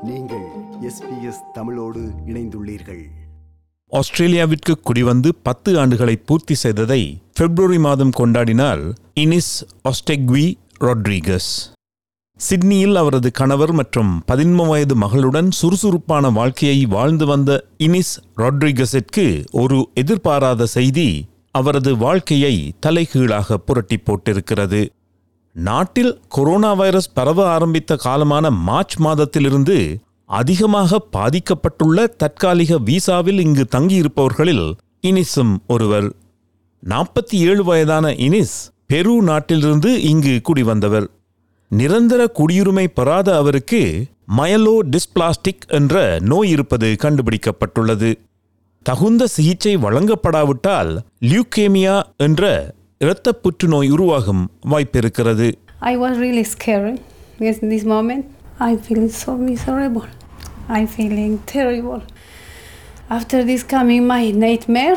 நீங்கள் எஸ்பிஎஸ் தமிழோடு இணைந்துள்ளீர்கள் ஆஸ்திரேலியாவிற்கு குடிவந்து பத்து ஆண்டுகளை பூர்த்தி செய்ததை பிப்ரவரி மாதம் கொண்டாடினார் இனிஸ் ஒஸ்டெக்வி ரொட்ரிகஸ் சிட்னியில் அவரது கணவர் மற்றும் பதின்ம வயது மகளுடன் சுறுசுறுப்பான வாழ்க்கையை வாழ்ந்து வந்த இனிஸ் ரொட்ரிகஸிற்கு ஒரு எதிர்பாராத செய்தி அவரது வாழ்க்கையை தலைகீழாக புரட்டி போட்டிருக்கிறது நாட்டில் கொரோனா வைரஸ் பரவ ஆரம்பித்த காலமான மார்ச் மாதத்திலிருந்து அதிகமாக பாதிக்கப்பட்டுள்ள தற்காலிக விசாவில் இங்கு தங்கியிருப்பவர்களில் இனிஸும் ஒருவர் நாற்பத்தி ஏழு வயதான இனிஸ் பெரு நாட்டிலிருந்து இங்கு குடிவந்தவர் நிரந்தர குடியுரிமை பெறாத அவருக்கு மயலோ டிஸ்பிளாஸ்டிக் என்ற நோய் இருப்பது கண்டுபிடிக்கப்பட்டுள்ளது தகுந்த சிகிச்சை வழங்கப்படாவிட்டால் லியூகேமியா என்ற இரத்தப் புற்றுநோய் உருவாகும் வாய்ப்பிருக்கிறது I was really scared. Yes, in this moment, I feel so miserable. I'm feeling terrible. After this coming my nightmare,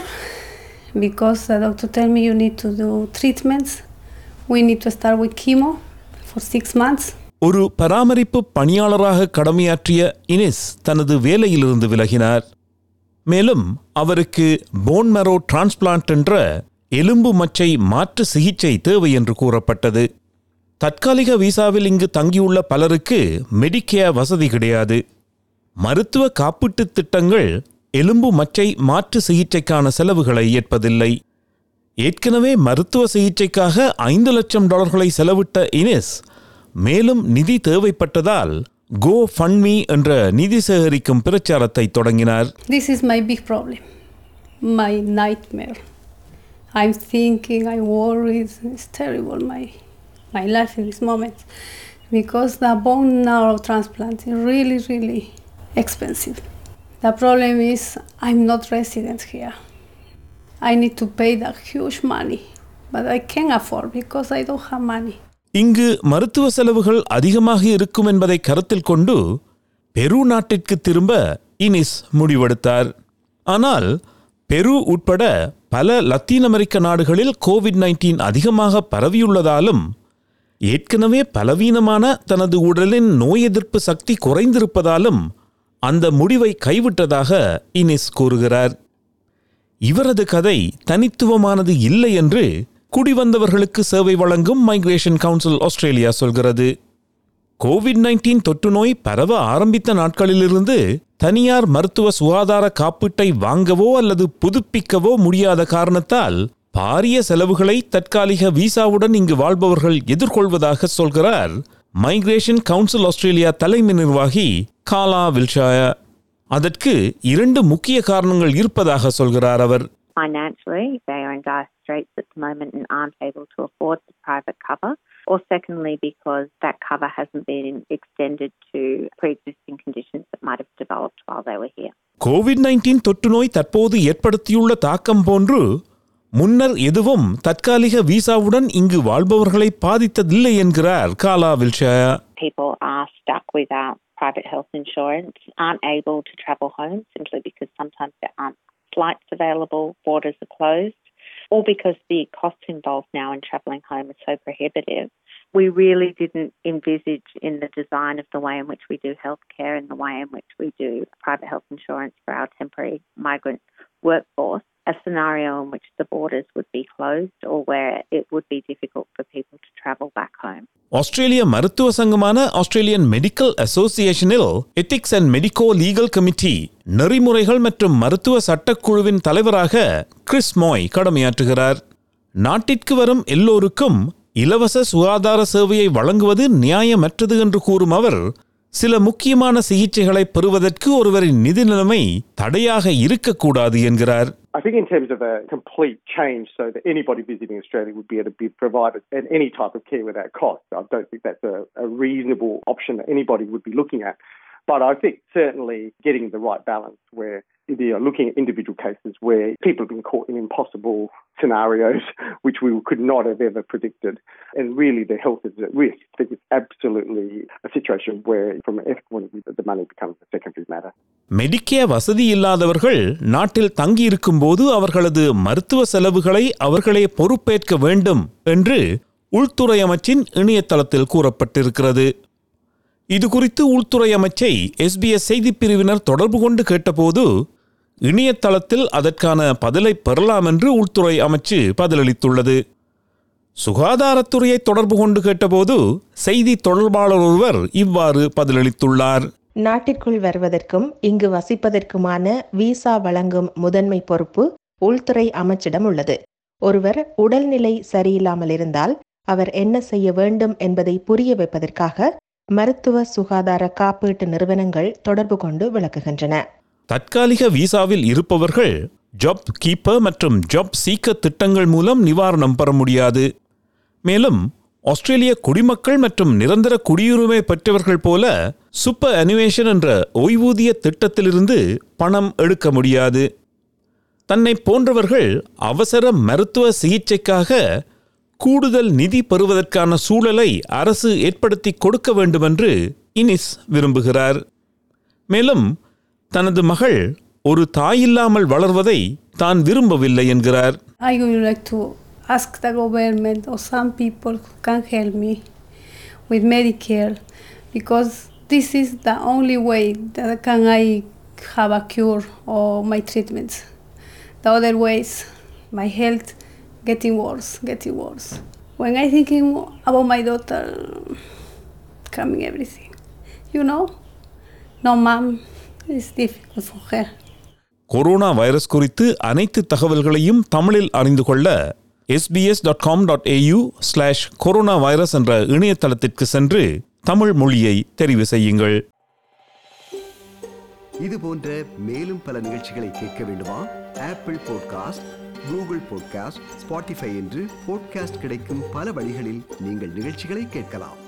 because the doctor tell me you need to do treatments. We need to start with chemo for six months. ஒரு பராமரிப்பு பணியாளராக கடமையாற்றிய இனிஸ் தனது வேலையிலிருந்து விலகினார் மேலும் அவருக்கு phone மெரோ transplant என்ற எலும்பு மச்சை மாற்று சிகிச்சை தேவை என்று கூறப்பட்டது தற்காலிக விசாவில் இங்கு தங்கியுள்ள பலருக்கு மெடிக்கேர் வசதி கிடையாது மருத்துவ காப்பீட்டுத் திட்டங்கள் எலும்பு மச்சை மாற்று சிகிச்சைக்கான செலவுகளை ஏற்பதில்லை ஏற்கனவே மருத்துவ சிகிச்சைக்காக ஐந்து லட்சம் டாலர்களை செலவிட்ட இனேஸ் மேலும் நிதி தேவைப்பட்டதால் கோ ஃபண்ட்மீ என்ற நிதி சேகரிக்கும் பிரச்சாரத்தை தொடங்கினார் This is my big problem, my nightmare. I'm thinking, I worry, it's, it's terrible, my, my life in this moment. Because the bone marrow transplant is really, really expensive. The problem is I'm not resident here. I need to pay that huge money, but I can't afford because I don't have money. இங்கு மருத்துவ செலவுகள் அதிகமாக இருக்கும் என்பதை கருத்தில் கொண்டு பெரு நாட்டிற்கு திரும்ப இனிஸ் முடிவெடுத்தார் ஆனால் பெரு உட்பட பல லத்தீன் அமெரிக்க நாடுகளில் கோவிட் நைன்டீன் அதிகமாக பரவியுள்ளதாலும் ஏற்கனவே பலவீனமான தனது உடலின் நோய் எதிர்ப்பு சக்தி குறைந்திருப்பதாலும் அந்த முடிவை கைவிட்டதாக இனிஸ் கூறுகிறார் இவரது கதை தனித்துவமானது இல்லை என்று குடிவந்தவர்களுக்கு சேவை வழங்கும் மைக்ரேஷன் கவுன்சில் ஆஸ்திரேலியா சொல்கிறது கோவிட் நைன்டீன் தொற்று நோய் பரவ ஆரம்பித்த நாட்களிலிருந்து தனியார் மருத்துவ சுகாதார காப்பீட்டை வாங்கவோ அல்லது புதுப்பிக்கவோ முடியாத காரணத்தால் பாரிய செலவுகளை தற்காலிக விசாவுடன் இங்கு வாழ்பவர்கள் எதிர்கொள்வதாக சொல்கிறார் மைக்ரேஷன் கவுன்சில் ஆஸ்திரேலியா தலைமை நிர்வாகி காலா வில்ஷாயா அதற்கு இரண்டு முக்கிய காரணங்கள் இருப்பதாக சொல்கிறார் அவர் financially, they are in dire straits at the moment and aren't able to afford the private cover. Or secondly, because that cover hasn't been extended to pre-existing conditions that might have developed while they were here. COVID nineteen தொற்று நோய் தற்போது ஏற்படுத்தியுள்ள தாக்கம் போன்று முன்னர் எதுவும் தற்காலிக விசாவுடன் இங்கு வாழ்பவர்களை பாதித்ததில்லை என்கிறார் காலா வில்ஷாயா People are stuck without private health insurance, aren't able to travel home simply because sometimes there aren't flights available, borders are closed, or because the costs involved now in travelling home are so prohibitive. We really didn't envisage in the design of the way in which we do healthcare and the way in which we do private health insurance for our temporary migrant workforce a scenario in which the borders would be closed or where it would be difficult for people to travel back home. ஆஸ்திரேலிய மருத்துவ சங்கமான Australian medical அசோசியேஷனில் ethics and medico legal committee நெறிமுறைகள் மற்றும் மருத்துவ சட்டக்குழுவின் தலைவராக Chris மோய் கடமையாற்றுகிறார் நாட்டிற்கு வரும் எல்லோருக்கும் இலவச சுகாதார சேவையை வழங்குவது நியாயமற்றது என்று கூறும் அவர் சில முக்கியமான சிகிச்சைகளை பெறுவதற்கு ஒருவரின் நிதி நிலைமை தடையாக இருக்கக்கூடாது என்கிறார் I think in terms of a complete change so that anybody visiting Australia would be able to be provided any type of care without cost, I don't think that's a, a reasonable option that anybody would be looking at. But I think certainly getting the right balance where you're looking at individual cases where people have been caught in impossible scenarios which we could not have ever predicted and really their health is at risk. I think it's absolutely a situation where from an ethical point of view the money becomes a secondary matter. மெடிக்கே வசதி இல்லாதவர்கள் நாட்டில் தங்கியிருக்கும்போது அவர்களது மருத்துவ செலவுகளை அவர்களே பொறுப்பேற்க வேண்டும் என்று உள்துறை அமைச்சின் இணையதளத்தில் கூறப்பட்டிருக்கிறது இது குறித்து உள்துறை அமைச்சை எஸ்பிஎஸ் செய்திப் பிரிவினர் தொடர்பு கொண்டு கேட்டபோது இணையதளத்தில் அதற்கான பதிலை பெறலாம் என்று உள்துறை அமைச்சு பதிலளித்துள்ளது சுகாதாரத்துறையை தொடர்பு கொண்டு கேட்டபோது செய்தி தொடர்பாளர் ஒருவர் இவ்வாறு பதிலளித்துள்ளார் நாட்டிற்குள் வருவதற்கும் இங்கு வசிப்பதற்குமான விசா வழங்கும் முதன்மை பொறுப்பு உள்துறை அமைச்சிடம் உள்ளது ஒருவர் உடல்நிலை சரியில்லாமல் இருந்தால் அவர் என்ன செய்ய வேண்டும் என்பதை புரிய வைப்பதற்காக மருத்துவ சுகாதார காப்பீட்டு நிறுவனங்கள் தொடர்பு கொண்டு விளக்குகின்றன தற்காலிக விசாவில் இருப்பவர்கள் ஜாப் கீப்பர் மற்றும் ஜாப் சீக்கர் திட்டங்கள் மூலம் நிவாரணம் பெற முடியாது மேலும் ஆஸ்திரேலிய குடிமக்கள் மற்றும் நிரந்தர குடியுரிமை பெற்றவர்கள் போல சூப்பர் அனிமேஷன் என்ற ஓய்வூதிய திட்டத்திலிருந்து பணம் எடுக்க முடியாது தன்னை போன்றவர்கள் அவசர மருத்துவ சிகிச்சைக்காக கூடுதல் நிதி பெறுவதற்கான சூழலை அரசு ஏற்படுத்தி கொடுக்க வேண்டுமென்று இனிஸ் விரும்புகிறார் மேலும் தனது மகள் ஒரு தாயில்லாமல் வளர்வதை தான் விரும்பவில்லை என்கிறார் I would like to ask the government or some people who can help me with Medicare because this is the only way that can I have a cure or my treatments. The other ways, my health getting worse, getting worse. When I thinking about my daughter, coming everything, you know, no mom, it's difficult for her. Corona virus குறித்து அனைத்து தகவல்களையும் தமிழில் அறிந்து கொள்ள SBS dot com dot AU slash corona virus என்ற இணையதளத்திற்கு சென்று தமிழ் மொழியை தெரிவு செய்யுங்கள் இது போன்ற மேலும் பல நிகழ்ச்சிகளை கேட்க வேண்டுமா Apple podcast Google podcast Spotify என்று பாட்காஸ்ட் கிடைக்கும் பல வழிகளில் நீங்கள் நிகழ்ச்சிகளை கேட்கலாம்